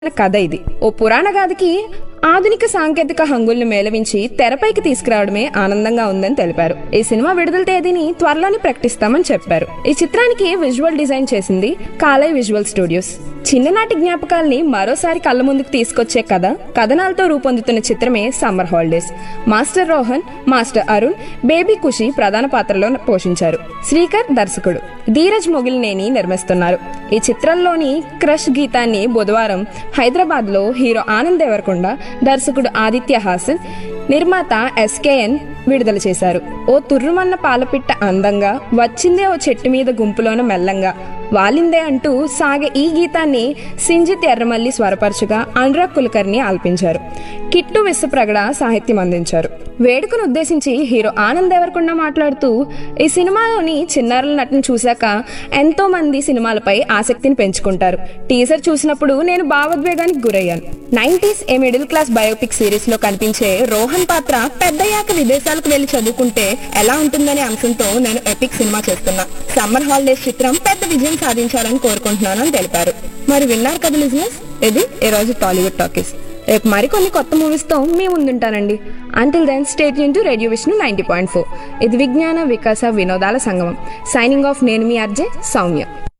కథ ఇది ఓ పురాణ గాథకి ఆధునిక సాంకేతిక హంగుల్ని మేళవించి తెరపైకి తీసుకురావడమే ఆనందంగా ఉందని తెలిపారు ఈ సినిమా విడుదల తేదీని త్వరలోనే ప్రకటిస్తామని చెప్పారు ఈ చిత్రానికి విజువల్ డిజైన్ చేసింది కాలయ్ విజువల్ స్టూడియోస్ చిన్ననాటి జ్ఞాపకాల్ని మరోసారి కళ్ళ ముందుకు తీసుకొచ్చే కథ కథనాలతో రూపొందుతున్న చిత్రమే summer holidays master Rohan master Arun baby Khushi ప్రధాన పాత్రలో పోషించారు శ్రీకర్ దర్శకుడు ధీరజ్ మొగిలినేని నిర్మిస్తున్నారు ఈ చిత్రంలోని క్రష్ గీతాన్ని బుధవారం హైదరాబాద్ లో హీరో ఆనంద్ దేవరకొండ దర్శకుడు ఆదిత్య హాసన్ నిర్మాత ఎస్కేఎన్ విడుదల చేశారు ఓ తుర్రుమన్న పాలపిట్ట అందంగా వచ్చిందే ఓ చెట్టు మీద గుంపులోన మెల్లంగా వాలిందే అంటూ సాగే ఈ గీతాన్ని సింజిత్ ఎర్రమల్లి స్వరపరచుగా అనురాగ్ కులకర్ణి ఆల్పించారు కిట్టు విశ్వప్రగడ సాహిత్యం అందించారు వేడుకను ఉద్దేశించి హీరో ఆనంద్ దేవరకొండ మాట్లాడుతూ ఈ సినిమాలోని చిన్నారుల నటన చూశాక ఎంతో మంది సినిమాలపై ఆసక్తిని పెంచుకుంటారు టీజర్ చూసినప్పుడు నేను భావోద్వేగానికి గురయ్యాను nineties a middle class biopic series లో కనిపించే రోహన్ పాత్ర పెద్దయ్యాక విదేశాలకు వెళ్లి చదువుకుంటే ఎలా ఉంటుందనే అంశంతో నేను ఎపిక్ సినిమా చేస్తున్నా సమ్మర్ హాలిడేస్ చిత్రం పెద్ద విజయం సాధించాలని కోరుకుంటున్నాను అని తెలిపారు మరి విన్నారు కదా లిజినెస్ ఇది ఈ రోజు టాలీవుడ్ టాకీస్ రేపు మరికొన్ని కొత్త మూవీస్ తో మీ ముందుంటానండి until then stay tuned to radio Vishnu ninety point four ఇది విజ్ఞాన వికాస వినోదాల సంగమం సైనింగ్ ఆఫ్ నేను మీ అర్జే సౌమ్య